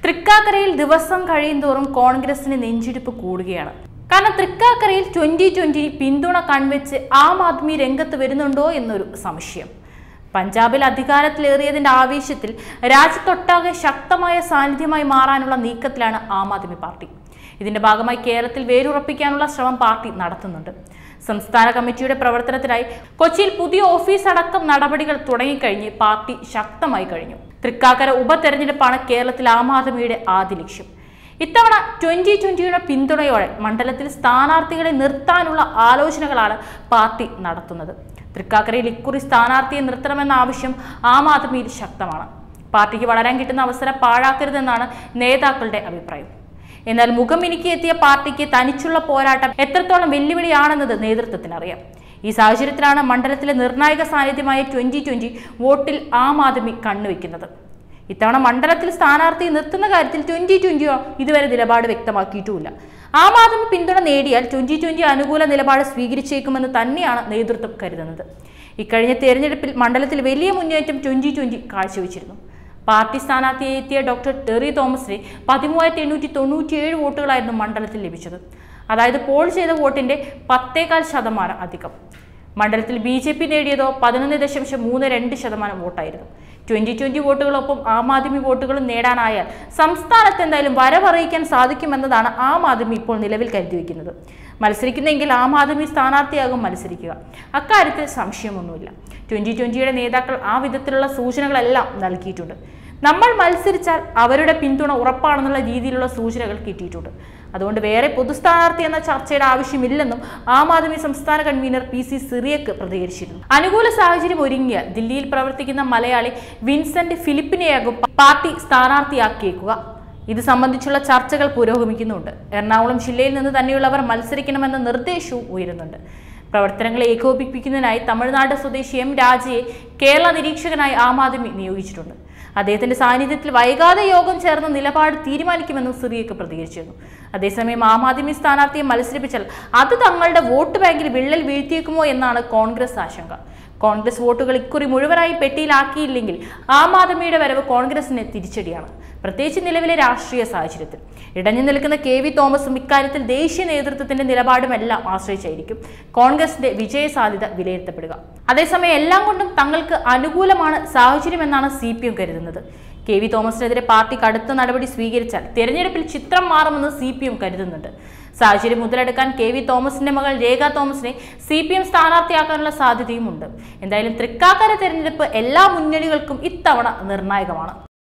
തൃക്കാക്കരയിൽ ദിവസം കഴിയുന്തോറും കോൺഗ്രസിന് നെഞ്ചിടിപ്പ് കൂടുകയാണ് കാരണം തൃക്കാക്കരയിൽ ട്വന്റി ട്വന്റി പിന്തുണ കൺവെച്ച് ആം ആദ്മി രംഗത്ത് വരുന്നുണ്ടോ എന്നൊരു സംശയം പഞ്ചാബിൽ അധികാരത്തിലേറിയതിന്റെ ആവേശത്തിൽ രാജ്യത്തൊട്ടാകെ ശക്തമായ സാന്നിധ്യമായി മാറാനുള്ള നീക്കത്തിലാണ് ആം ആദ്മി പാർട്ടി ഇതിന്റെ ഭാഗമായി കേരളത്തിൽ വേരുറപ്പിക്കാനുള്ള ശ്രമം പാർട്ടി നടത്തുന്നുണ്ട് സംസ്ഥാന കമ്മിറ്റിയുടെ പ്രവർത്തനത്തിനായി കൊച്ചിയിൽ പുതിയ ഓഫീസ് അടക്കം നടപടികൾ തുടങ്ങിക്കഴിഞ്ഞ് പാർട്ടി ശക്തമായി കഴിഞ്ഞു തൃക്കാക്കര ഉപതെരഞ്ഞെടുപ്പാണ് കേരളത്തിൽ ആം ആദ്മിയുടെ ആദ്യ ലക്ഷ്യം ഇത്തവണ ട്വന്റി ട്വന്റിയുടെ പിന്തുണയോടെ മണ്ഡലത്തിൽ സ്ഥാനാർത്ഥികളെ നിർത്താനുള്ള ആലോചനകളാണ് പാർട്ടി നടത്തുന്നത് തൃക്കാക്കരയിൽ ഇക്കുറി സ്ഥാനാർത്ഥിയെ നിർത്തണമെന്ന ആവശ്യം ആം ആദ്മിയിൽ ശക്തമാണ് പാർട്ടിക്ക് വളരാൻ കിട്ടുന്ന അവസരം പാഴാക്കരുതെന്നാണ് നേതാക്കളുടെ അഭിപ്രായം എന്നാൽ മുഖം മിനുക്കി എത്തിയ പാർട്ടിക്ക് തനിച്ചുള്ള പോരാട്ടം എത്രത്തോളം വെല്ലുവിളിയാണെന്നത് നേതൃത്വത്തിന് അറിയാം ഈ സാഹചര്യത്തിലാണ് മണ്ഡലത്തിലെ നിർണായക സാന്നിധ്യമായ ട്വന്റി ട്വന്റി വോട്ടിൽ ആം ആദ്മി കണ്ണുവെക്കുന്നത് ഇത്തവണ മണ്ഡലത്തിൽ സ്ഥാനാർത്ഥി നിർത്തുന്ന കാര്യത്തിൽ ട്വന്റി ട്വന്റിയോ ഇതുവരെ നിലപാട് വ്യക്തമാക്കിയിട്ടുമില്ല ആം ആദ്മി പിന്തുണ നേടിയാൽ ട്വന്റി ട്വന്റി അനുകൂല നിലപാട് സ്വീകരിച്ചേക്കുമെന്ന് തന്നെയാണ് നേതൃത്വം കരുതുന്നത് ഇക്കഴിഞ്ഞ തെരഞ്ഞെടുപ്പിൽ മണ്ഡലത്തിൽ വലിയ മുന്നേറ്റം ട്വന്റി ട്വന്റി കാഴ്ചവെച്ചിരുന്നു പാർട്ടി സ്ഥാനാർത്ഥിയെ എത്തിയ ഡോക്ടർ ടെറി തോമസിനെ പതിമൂവായിരത്തി എണ്ണൂറ്റി തൊണ്ണൂറ്റിയേഴ് വോട്ടുകളായിരുന്നു മണ്ഡലത്തിൽ ലഭിച്ചത് അതായത് പോൾ ചെയ്ത വോട്ടിന്റെ പത്തേകാൽ ശതമാനം അധികം മണ്ഡലത്തിൽ ബി ജെ പി നേടിയതോ പതിനൊന്ന് ദശാംശം മൂന്ന് രണ്ട് ശതമാനം വോട്ടായിരുന്നു ട്വന്റി ട്വന്റി വോട്ടുകളൊപ്പം ആം ആദ്മി വോട്ടുകളും നേടാനായാൽ സംസ്ഥാനത്ത് എന്തായാലും വരവറിയിക്കാൻ സാധിക്കുമെന്നതാണ് ആം ആദ്മി ഇപ്പോൾ നിലവിൽ കരുതി വയ്ക്കുന്നത് മത്സരിക്കുന്നെങ്കിൽ ആം ആദ്മി സ്ഥാനാർത്ഥിയാകും മത്സരിക്കുക അക്കാര്യത്തിൽ സംശയമൊന്നുമില്ല ട്വന്റി ട്വന്റിയുടെ നേതാക്കൾ ആ വിധത്തിലുള്ള സൂചനകളെല്ലാം നൽകിയിട്ടുണ്ട് നമ്മൾ മത്സരിച്ചാൽ അവരുടെ പിന്തുണ ഉറപ്പാണെന്നുള്ള രീതിയിലുള്ള സൂചനകൾ കിട്ടിയിട്ടുണ്ട് അതുകൊണ്ട് വേറെ പൊതുസ്ഥാനാർത്ഥി എന്ന ചർച്ചയുടെ ആവശ്യമില്ലെന്നും ആം ആദ്മി സംസ്ഥാന കൺവീനർ പി സി സിറിയക്ക് പ്രതികരിച്ചിരുന്നു അനുകൂല സാഹചര്യം ഒരുങ്ങിയ ദില്ലിയിൽ പ്രവർത്തിക്കുന്ന മലയാളി വിൻസെന്റ് ഫിലിപ്പിനെയാകും പാർട്ടി സ്ഥാനാർത്ഥിയാക്കിയേക്കുക ഇത് സംബന്ധിച്ചുള്ള ചർച്ചകൾ പുരോഗമിക്കുന്നുണ്ട് എറണാകുളം ജില്ലയിൽ നിന്ന് തന്നെയുള്ളവർ മത്സരിക്കണമെന്ന നിർദ്ദേശവും ഉയരുന്നുണ്ട് പ്രവർത്തനങ്ങളെ ഏകോപിപ്പിക്കുന്നതിനായി തമിഴ്നാട് സ്വദേശി എം രാജയെ കേരള നിരീക്ഷകനായി ആം ആദ്മി നിയോഗിച്ചിട്ടുണ്ട് അദ്ദേഹത്തിന്റെ സാന്നിധ്യത്തിൽ വൈകാതെ യോഗം ചേർന്ന് നിലപാട് തീരുമാനിക്കുമെന്നും സിറിയക്ക് പ്രതികരിച്ചിരുന്നു അതേസമയം ആം ആദ്മി സ്ഥാനാർത്ഥിയെ മത്സരിപ്പിച്ചാൽ അത് തങ്ങളുടെ വോട്ട് ബാങ്കിൽ വിള്ളൽ വീഴ്ത്തിയേക്കുമോ എന്നാണ് കോൺഗ്രസ് ആശങ്ക കോൺഗ്രസ് വോട്ടുകൾ ഇക്കുറി മുഴുവനായി പെട്ടിയിലാക്കിയില്ലെങ്കിൽ ആം ആദ്മിയുടെ വരവ് കോൺഗ്രസിന് തിരിച്ചടിയാണ് പ്രത്യേകിച്ച് നിലവിലെ രാഷ്ട്രീയ സാഹചര്യത്തിൽ ഇടഞ്ഞു നിൽക്കുന്ന കെ വി തോമസും ഇക്കാര്യത്തിൽ ദേശീയ നേതൃത്വത്തിന്റെ നിലപാടുമെല്ലാം ആശ്രയിച്ചായിരിക്കും കോൺഗ്രസിന്റെ വിജയ സാധ്യത വിലയിരുത്തപ്പെടുക അതേസമയം എല്ലാം കൊണ്ടും തങ്ങൾക്ക് അനുകൂലമാണ് സാഹചര്യമെന്നാണ് സി പി എം കരുതുന്നത് കെ വി തോമസിനെതിരെ പാർട്ടി കടുത്ത നടപടി സ്വീകരിച്ചാൽ തെരഞ്ഞെടുപ്പിൽ ചിത്രം മാറുമെന്ന് സി പി എം കരുതുന്നുണ്ട് സാഹചര്യം മുതലെടുക്കാൻ കെ വി തോമസിന്റെ മകൾ രേഖ തോമസിനെ സി പി എം സ്ഥാനാർത്ഥിയാക്കാനുള്ള സാധ്യതയുമുണ്ട് എന്തായാലും തൃക്കാക്കര തെരഞ്ഞെടുപ്പ് എല്ലാ മുന്നണികൾക്കും ഇത്തവണ നിർണായകമാണ്